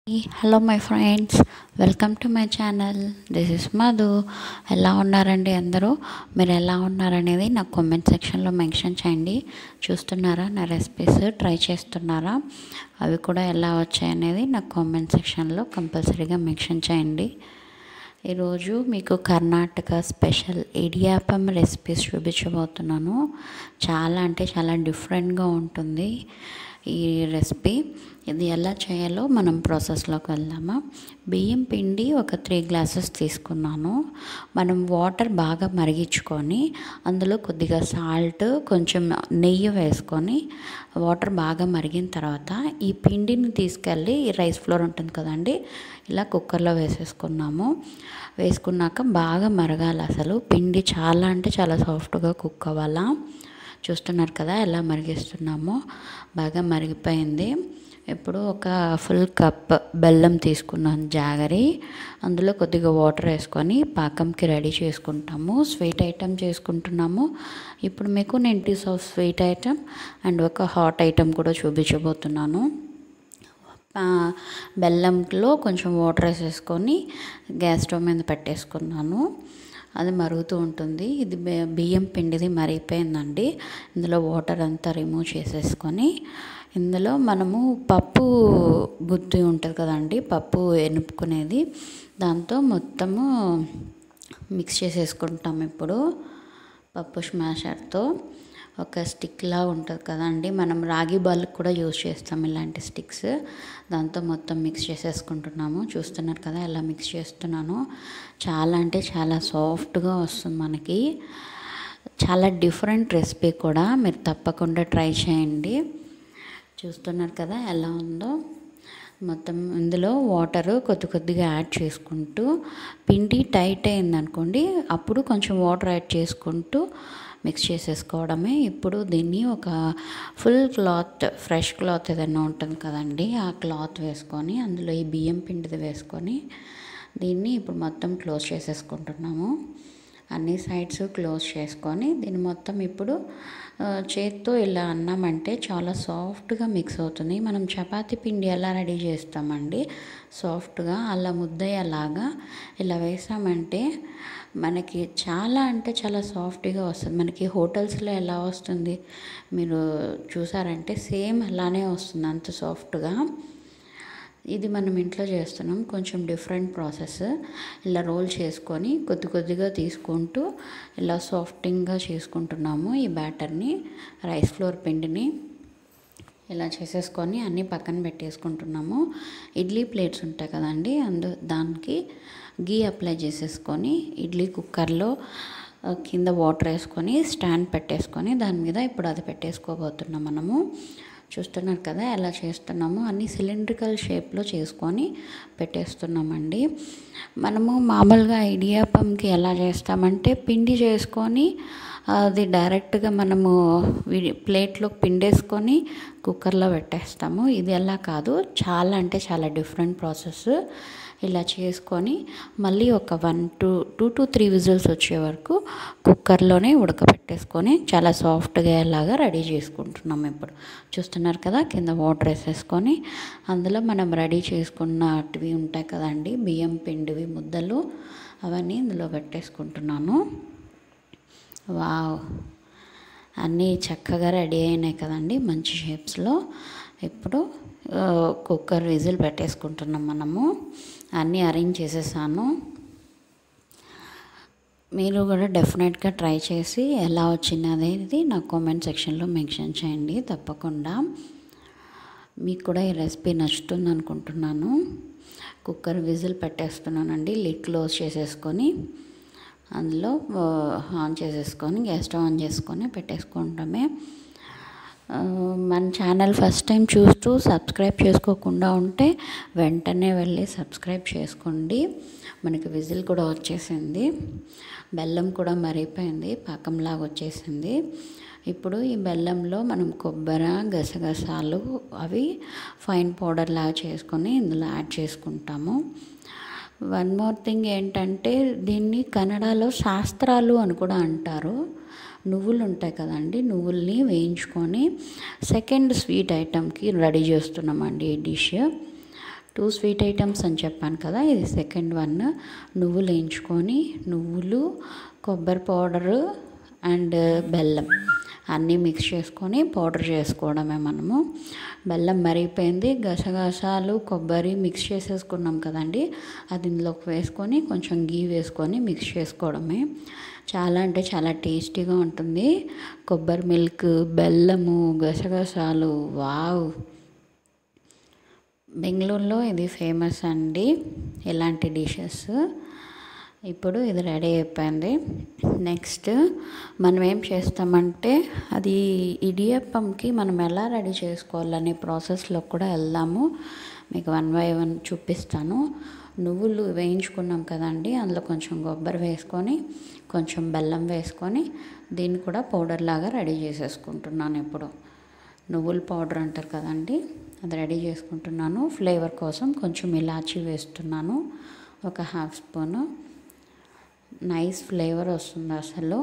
hello my friends welcome to my channel this is Madhu ఎలా ఉన్నారండి అందరూ మీరు ఎలా ఉన్నారనేది నాకు కామెంట్ సెక్షన్లో మెన్షన్ చేయండి చూస్తున్నారా నా రెసిపీస్ ట్రై చేస్తున్నారా అవి కూడా ఎలా వచ్చాయనేది నాకు కామెంట్ సెక్షన్లో కంపల్సరీగా మెన్షన్ చేయండి ఈరోజు మీకు కర్ణాటక స్పెషల్ ఇడియాపం రెసిపీస్ చూపించబోతున్నాను చాలా అంటే చాలా డిఫరెంట్గా ఉంటుంది ఈ రెసిపీ ఇది ఎలా చేయాలో మనం ప్రాసెస్లోకి వెళ్దామా బియ్యం పిండి ఒక త్రీ గ్లాసెస్ తీసుకున్నాను మనం వాటర్ బాగా మరిగించుకొని అందులో కొద్దిగా సాల్ట్ కొంచెం నెయ్యి వేసుకొని వాటర్ బాగా మరిగిన తర్వాత ఈ పిండిని తీసుకెళ్ళి ఈ రైస్ ఫ్లోర్ ఉంటుంది కదండి ఇలా కుక్కర్లో వేసేసుకున్నాము వేసుకున్నాక బాగా మరగాలి అసలు పిండి చాలా అంటే చాలా సాఫ్ట్గా కుక్ అవ్వాలా చూస్తున్నారు కదా ఎలా మరిగిస్తున్నామో బాగా మరిగిపోయింది ఇప్పుడు ఒక ఫుల్ కప్ బెల్లం తీసుకున్నాను జాగరి అందులో కొద్దిగా వాటర్ వేసుకొని పాకంకి రెడీ చేసుకుంటాము స్వీట్ ఐటెం చేసుకుంటున్నాము ఇప్పుడు మీకు నేను టీస్ ఆఫ్ స్వీట్ ఐటెం అండ్ ఒక హాట్ ఐటెం కూడా చూపించబోతున్నాను బెల్లంలో కొంచెం వాటర్ వేసేసుకొని గ్యాస్ స్టవ్ మీద పెట్టేసుకున్నాను అది మరుగుతూ ఉంటుంది ఇది బియ్యం పిండిది మరిగిపోయిందండి ఇందులో వాటర్ అంతా రిమూవ్ చేసేసుకొని ఇందులో మనము పప్పు గుత్తి ఉంటుంది కదండి పప్పు ఎనుపుకునేది దాంతో మొత్తము మిక్స్ చేసేసుకుంటాం ఇప్పుడు పప్పు స్మాషర్తో ఒక స్టిక్లా ఉంటుంది కదండి మనం రాగి బాల్కి కూడా యూజ్ చేస్తాం ఇలాంటి స్టిక్స్ దాంతో మొత్తం మిక్స్ చేసేసుకుంటున్నాము చూస్తున్నారు కదా ఎలా మిక్స్ చేస్తున్నాను చాలా అంటే చాలా సాఫ్ట్గా వస్తుంది మనకి చాలా డిఫరెంట్ రెసిపీ కూడా మీరు తప్పకుండా ట్రై చేయండి చూస్తున్నారు కదా ఎలా ఉందో మొత్తం ఇందులో వాటర్ కొద్ది కొద్దిగా యాడ్ చేసుకుంటూ పిండి టైట్ అయిందనుకోండి అప్పుడు కొంచెం వాటర్ యాడ్ చేసుకుంటూ మిక్స్ చేసేసుకోవడమే ఇప్పుడు దీన్ని ఒక ఫుల్ క్లాత్ ఫ్రెష్ క్లాత్ ఏదైనా ఉంటుంది కదండి ఆ క్లాత్ వేసుకొని అందులో ఈ బియ్యం పిండిది వేసుకొని దీన్ని ఇప్పుడు మొత్తం క్లోజ్ చేసేసుకుంటున్నాము అన్ని సైడ్స్ క్లోజ్ చేసుకొని దీన్ని మొత్తం ఇప్పుడు చేత్తో ఇలా అన్నామంటే చాలా సాఫ్ట్గా మిక్స్ అవుతుంది మనం చపాతీ పిండి ఎలా రెడీ చేస్తామండి సాఫ్ట్గా అలా ముద్దయ్యేలాగా ఇలా వేసామంటే మనకి చాలా అంటే చాలా సాఫ్ట్గా వస్తుంది మనకి హోటల్స్లో ఎలా వస్తుంది మీరు చూసారంటే సేమ్ అలానే వస్తుంది అంత సాఫ్ట్గా ఇది మనం ఇంట్లో చేస్తున్నాం కొంచెం డిఫరెంట్ ప్రాసెస్ ఇలా రోల్ చేసుకొని కొద్ది కొద్దిగా తీసుకుంటూ ఇలా సాఫ్టింగ్గా చేసుకుంటున్నాము ఈ బ్యాటర్ని రైస్ ఫ్లోర్ పిండిని ఇలా చేసేసుకొని అన్నీ పక్కన పెట్టేసుకుంటున్నాము ఇడ్లీ ప్లేట్స్ ఉంటాయి కదండి అందు దానికి గీ అప్లై చేసేసుకొని ఇడ్లీ కుక్కర్లో కింద వాటర్ వేసుకొని స్టాండ్ పెట్టేసుకొని దాని మీద ఇప్పుడు అది పెట్టేసుకోబోతున్నాం మనము చూస్తున్నారు కదా ఎలా చేస్తున్నాము అన్ని సిలిండ్రికల్ షేప్లో చేసుకొని పెట్టేస్తున్నామండి మనము మామూలుగా ఇడియాపంకి ఎలా చేస్తామంటే పిండి చేసుకొని అది డైరెక్ట్గా మనము ప్లేట్లో పిండేసుకొని కుక్కర్లో పెట్టేస్తాము ఇది ఎలా కాదు చాలా అంటే చాలా డిఫరెంట్ ప్రాసెస్ ఇలా చేసుకొని మళ్ళీ ఒక one two two to three whistles వచ్చే వరకు కుక్కర్లోనే ఉడకబెట్టేసుకొని చాలా సాఫ్ట్గా ఎలాగా రెడీ చేసుకుంటున్నాం ఇప్పుడు చూస్తున్నారు కదా కింద వాటర్ వేసేసుకొని అందులో మనం రెడీ చేసుకున్నటివి ఉంటాయి కదండి బియ్యం పిండివి ముద్దలు అవన్నీ ఇందులో పెట్టేసుకుంటున్నాను వావ్ అన్నీ చక్కగా రెడీ అయినాయి కదండి మంచి షేప్స్లో ఇప్పుడు కుక్కర్ విజిల్ పెట్టేసుకుంటున్నాం మనము అన్నీ అరేంజ్ చేసేసాను మీరు కూడా డెఫినెట్గా ట్రై చేసి ఎలా వచ్చింది అనేది నాకు కామెంట్ సెక్షన్లో మెన్షన్ చేయండి తప్పకుండా మీకు కూడా ఈ రెసిపీ నచ్చుతుంది అనుకుంటున్నాను కుక్కర్ విజిల్ పెట్టేస్తున్నానండి లిడ్ క్లోజ్ చేసేసుకొని అందులో ఆన్ చేసేసుకొని గ్యాస్ స్టవ్ ఆన్ చేసుకొని పెట్టేసుకుంటామే మన ఛానల్ ఫస్ట్ టైం చూస్తూ సబ్స్క్రైబ్ చేసుకోకుండా ఉంటే వెంటనే వెళ్ళి సబ్స్క్రైబ్ చేసుకోండి మనకి విజిల్ కూడా వచ్చేసింది బెల్లం కూడా మరిగిపోయింది పాకంలాగా వచ్చేసింది ఇప్పుడు ఈ బెల్లంలో మనం కొబ్బరి గసగసాలు అవి ఫైన్ పౌడర్ లాగా చేసుకొని ఇందులో యాడ్ చేసుకుంటాము వన్ మోర్ థింగ్ ఏంటంటే దీన్ని కన్నడలో శాస్త్రాలు అని కూడా అంటారు నువ్వులు ఉంటాయి కదండి నువ్వుల్ని వేయించుకొని సెకండ్ స్వీట్ ఐటెంకి రెడీ చేస్తున్నామండి ఈ డిష్ టూ స్వీట్ ఐటమ్స్ అని చెప్పాను కదా ఇది సెకండ్ వన్ నువ్వులు వేయించుకొని నువ్వులు కొబ్బరి పౌడరు అండ్ బెల్లం అన్నీ మిక్స్ చేసుకొని పౌడర్ చేసుకోవడమే మనము బెల్లం మరిగిపోయింది గసగసాలు కొబ్బరి మిక్స్ చేసేసుకున్నాం కదండి అది ఇందులోకి వేసుకొని కొంచెం గీ వేసుకొని మిక్స్ చేసుకోవడమే చాలా అంటే చాలా టేస్టీగా ఉంటుంది కొబ్బరి మిల్క్ బెల్లము గసగసాలు వావ్ బెంగళూరులో ఇది ఫేమస్ అండి ఇలాంటి డిషెస్ ఇప్పుడు ఇది రెడీ అయిపోయింది నెక్స్ట్ మనం ఏం చేస్తామంటే అది ఇడియప్పంకి మనం ఎలా రెడీ చేసుకోవాలనే ప్రాసెస్లో కూడా వెళ్దాము మీకు వన్ బై వన్ చూపిస్తాను నువ్వులు వేయించుకున్నాం కదండి అందులో కొంచెం కొబ్బరి వేసుకొని కొంచెం బెల్లం వేసుకొని దీన్ని కూడా పౌడర్ లాగా రెడీ చేసేసుకుంటున్నాను ఇప్పుడు నువ్వుల పౌడర్ అంటారు కదండి అది రెడీ చేసుకుంటున్నాను ఫ్లేవర్ కోసం కొంచెం ఇలాచీ వేస్తున్నాను ఒక హాఫ్ స్పూను నైస్ ఫ్లేవర్ వస్తుంది అసలు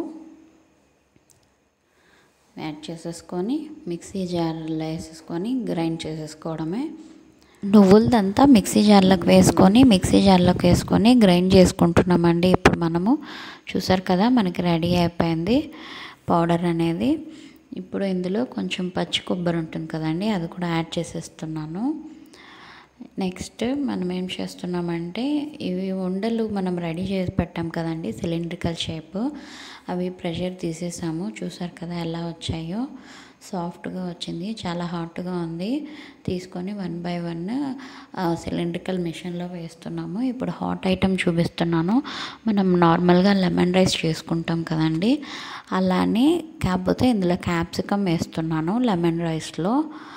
యాడ్ చేసేసుకొని మిక్సీ జార్లో వేసేసుకొని గ్రైండ్ చేసేసుకోవడమే నువ్వులదంతా మిక్సీ జార్లోకి వేసుకొని మిక్సీ జార్లోకి వేసుకొని గ్రైండ్ చేసుకుంటున్నామండి ఇప్పుడు మనము చూసారు కదా మనకి రెడీ అయిపోయింది పౌడర్ అనేది ఇప్పుడు ఇందులో కొంచెం పచ్చి కొబ్బరి ఉంటుంది కదండి అది కూడా యాడ్ చేసేస్తున్నాను నెక్స్ట్ మనం ఏం చేస్తున్నామంటే ఇవి ఉండలు మనం రెడీ చేసి పెట్టాం కదండి సిలిండ్రికల్ షేప్ అవి ప్రెషర్ తీసేసాము చూసారు కదా ఎలా వచ్చాయో సాఫ్ట్గా వచ్చింది చాలా హాట్గా ఉంది తీసుకొని వన్ బై వన్ సిలిండ్రికల్ మిషన్లో వేస్తున్నాము ఇప్పుడు హాట్ ఐటమ్ చూపిస్తున్నాను మనం నార్మల్గా లెమన్ రైస్ చేసుకుంటాం కదండి అలానే కాకపోతే ఇందులో క్యాప్సికమ్ వేస్తున్నాను లెమన్ రైస్లో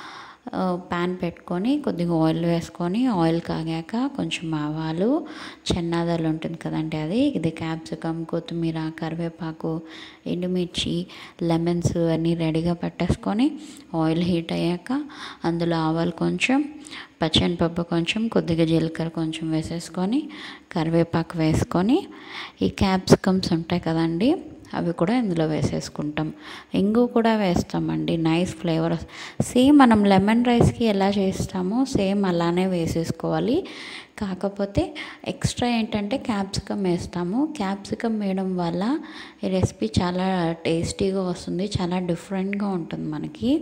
ప్యాన్ పెట్టుకొని కొద్దిగా ఆయిల్ వేసుకొని ఆయిల్ కాగాక కొంచెం ఆవాలు చెన్నాదాలు ఉంటుంది కదండి అది ఇది క్యాప్సికమ్ కొత్తిమీర కరివేపాకు ఎండుమిర్చి లెమన్స్ అన్నీ రెడీగా పెట్టేసుకొని ఆయిల్ హీట్ అయ్యాక అందులో ఆవాలు కొంచెం పచ్చనిపప్పు కొంచెం కొద్దిగా జీలకర్ర కొంచెం వేసేసుకొని కరివేపాకు వేసుకొని ఈ క్యాప్సికమ్స్ ఉంటాయి కదండి అవి కూడా ఇందులో వేసేసుకుంటాం ఇంగు కూడా వేస్తామండి నైస్ ఫ్లేవర్ సేమ్ మనం లెమన్ రైస్కి ఎలా చేస్తామో సేమ్ అలానే వేసేసుకోవాలి కాకపోతే ఎక్స్ట్రా ఏంటంటే క్యాప్సికమ్ వేస్తాము క్యాప్సికమ్ వేయడం వల్ల ఈ రెసిపీ చాలా టేస్టీగా వస్తుంది చాలా డిఫరెంట్గా ఉంటుంది మనకి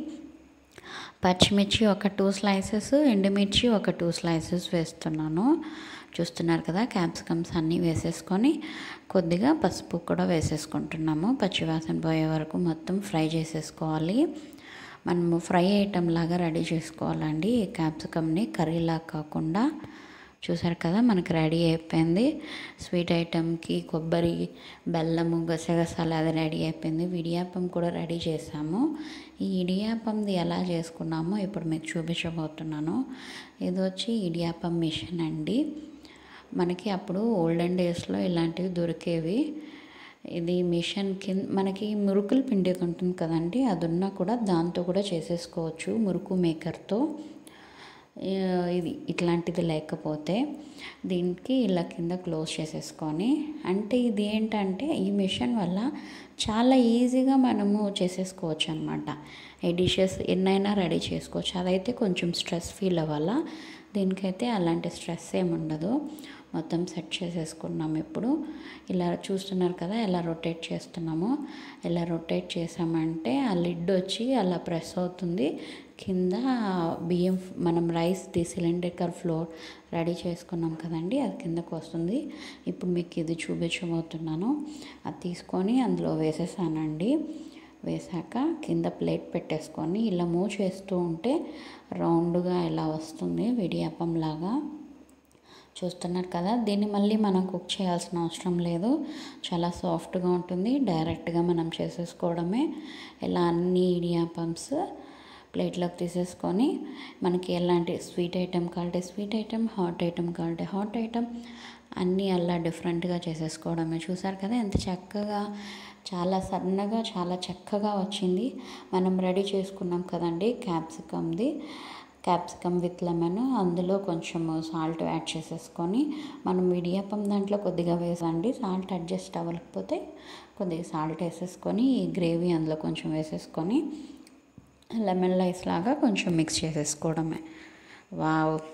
పచ్చిమిర్చి ఒక టూ స్లైసెస్ ఎండుమిర్చి ఒక టూ స్లైసెస్ వేస్తున్నాను చూస్తున్నారు కదా క్యాప్సికమ్స్ అన్నీ వేసేసుకొని కొద్దిగా పసుపు కూడా వేసేసుకుంటున్నాము పచ్చివాసన పోయే వరకు మొత్తం ఫ్రై చేసేసుకోవాలి మనము ఫ్రై ఐటెం లాగా రెడీ చేసుకోవాలండి ఈ క్యాప్సికమ్ని కర్రీలా కాకుండా చూసారు కదా మనకి రెడీ అయిపోయింది స్వీట్ ఐటెంకి కొబ్బరి బెల్లము గసగసాలు అది రెడీ అయిపోయింది ఇడియాపం కూడా రెడీ చేసాము ఈ ఇడియాపంది ఎలా చేసుకున్నామో ఇప్పుడు మీకు చూపించబోతున్నాను ఇది వచ్చి ఇడియాపం మిషన్ అండి మనకి అప్పుడు ఓల్డెన్ డేస్లో ఇలాంటివి దొరికేవి ఇది మిషన్ కింద మనకి మురుకుల పిండి ఉంటుంది కదండి అది ఉన్నా కూడా దాంతో కూడా చేసేసుకోవచ్చు మురుకు మేకర్తో ఇది ఇట్లాంటిది లేకపోతే దీనికి ఇలా కింద క్లోజ్ చేసేసుకొని అంటే ఇది ఏంటంటే ఈ మిషన్ వల్ల చాలా ఈజీగా మనము చేసేసుకోవచ్చు అనమాట ఈ డిషెస్ ఎన్నైనా రెడీ చేసుకోవచ్చు అదైతే కొంచెం స్ట్రెస్ ఫీల్ అవ్వాలా దీనికైతే అలాంటి స్ట్రెస్ ఏమి ఉండదు మొత్తం సెట్ చేసేసుకున్నాము ఇప్పుడు ఇలా చూస్తున్నారు కదా ఎలా రొటేట్ చేస్తున్నామో ఇలా రొటేట్ చేసామంటే ఆ లిడ్ వచ్చి అలా ప్రెస్ అవుతుంది కింద బియ్యం మనం rice the cylinder flour ready చేసుకున్నాం కదండి అది కిందకు వస్తుంది ఇప్పుడు మీకు ఇది చూపించబోతున్నాను అది తీసుకొని అందులో వేసేసానండి వేసాక కింద ప్లేట్ పెట్టేసుకొని ఇలా మూవ్ చేస్తూ ఉంటే రౌండ్గా ఇలా వస్తుంది విడియాపం లాగా చూస్తున్నారు కదా దీన్ని మళ్ళీ మనం కుక్ చేయాల్సిన అవసరం లేదు చాలా సాఫ్ట్గా ఉంటుంది డైరెక్ట్గా మనం చేసేసుకోవడమే ఇలా అన్ని ఇడియాపమ్స్ ప్లేట్లోకి తీసేసుకొని మనకి ఎలాంటి స్వీట్ ఐటెం కావాలంటే స్వీట్ ఐటెం హాట్ ఐటెం కావాలంటే హాట్ ఐటెం అన్నీ అలా డిఫరెంట్గా చేసేసుకోవడమే చూసారు కదా ఎంత చక్కగా చాలా సన్నగా చాలా చక్కగా వచ్చింది మనం రెడీ చేసుకున్నాం కదండి క్యాప్సికమ్ది క్యాప్సికమ్ విత్ లెమన్ అందులో కొంచెం సాల్ట్ యాడ్ చేసేసుకొని మనం ఇడియాపం దాంట్లో కొద్దిగా వేసండి సాల్ట్ అడ్జస్ట్ అవ్వకపోతే కొద్దిగా సాల్ట్ వేసేసుకొని ఈ గ్రేవీ అందులో కొంచెం వేసేసుకొని లెమన్ రైస్ లాగా కొంచెం మిక్స్ చేసేసుకోవడమే వావ్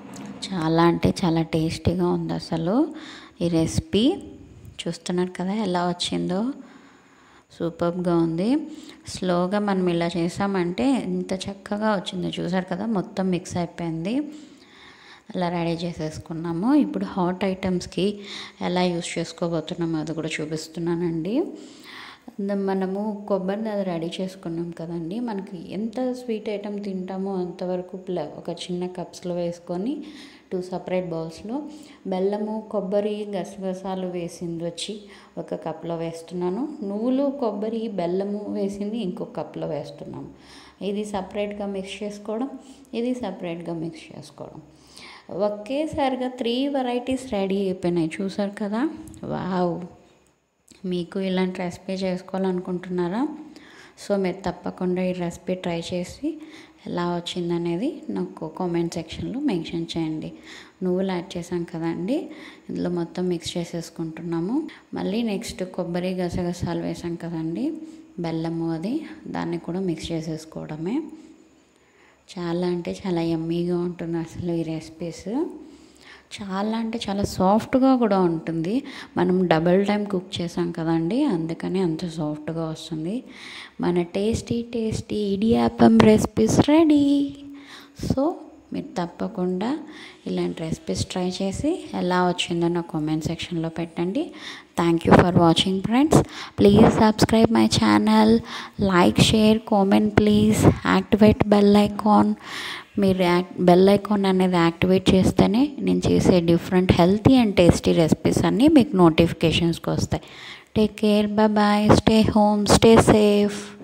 చాలా అంటే చాలా టేస్టీగా ఉంది అసలు ఈ రెసిపీ చూస్తున్నారు కదా ఎలా వచ్చిందో సూపర్గా ఉంది స్లోగా మనం ఇలా చేసామంటే ఇంత చక్కగా వచ్చిందో చూసారు కదా మొత్తం మిక్స్ అయిపోయింది అలా రెడీ చేసేసుకున్నాము ఇప్పుడు హాట్ ఐటమ్స్కి ఎలా యూస్ చేసుకోబోతున్నామో అది కూడా చూపిస్తున్నానండి మనము కొబ్బరిని అది రెడీ చేసుకున్నాం కదండి మనకి ఎంత స్వీట్ ఐటమ్ తింటామో అంతవరకు ప్ల ఒక చిన్న కప్స్లో వేసుకొని టూ సపరేట్ బౌల్స్లో బెల్లము కొబ్బరి గసగసాలు వేసింది వచ్చి ఒక కప్లో వేస్తున్నాను నువ్వులు కొబ్బరి బెల్లము వేసింది ఇంకొక కప్లో వేస్తున్నాము ఇది సపరేట్గా మిక్స్ చేసుకోవడం ఇది సపరేట్గా మిక్స్ చేసుకోవడం ఒకేసారిగా త్రీ వెరైటీస్ రెడీ అయిపోయినాయి చూసారు కదా వావ్ మీకు ఇలాంటి రెసిపీ చేసుకోవాలనుకుంటున్నారా సో మీరు తప్పకుండా ఈ రెసిపీ ట్రై చేసి ఎలా వచ్చిందనేది నాకు కామెంట్ సెక్షన్లో మెన్షన్ చేయండి నువ్వులు యాడ్ చేసాం కదండి ఇందులో మొత్తం మిక్స్ చేసేసుకుంటున్నాము మళ్ళీ నెక్స్ట్ కొబ్బరి గసగసాలు వేసాం కదండి బెల్లము అది దాన్ని కూడా మిక్స్ చేసేసుకోవడమే చాలా అంటే చాలా ఎమ్మీగా ఉంటుంది అసలు ఈ రెసిపీస్ చాలా అంటే చాలా సాఫ్ట్గా కూడా ఉంటుంది మనం డబల్ టైం కుక్ చేసాం కదండి అందుకని అంత సాఫ్ట్గా వస్తుంది మన tasty tasty idiyappam recipes ready so మీరు తప్పకుండా ఇలాంటి రెసిపీస్ ట్రై చేసి ఎలా వచ్చిందో నా కామెంట్ సెక్షన్లో పెట్టండి thank you for watching friends please subscribe my channel like share comment please activate bell icon మీరు యాక్ బెల్ ఐకాన్ అనేది యాక్టివేట్ చేస్తేనే నేను చేసే different healthy and tasty recipes అన్నీ మీకు నోటిఫికేషన్స్కి వస్తాయి take care bye stay home stay safe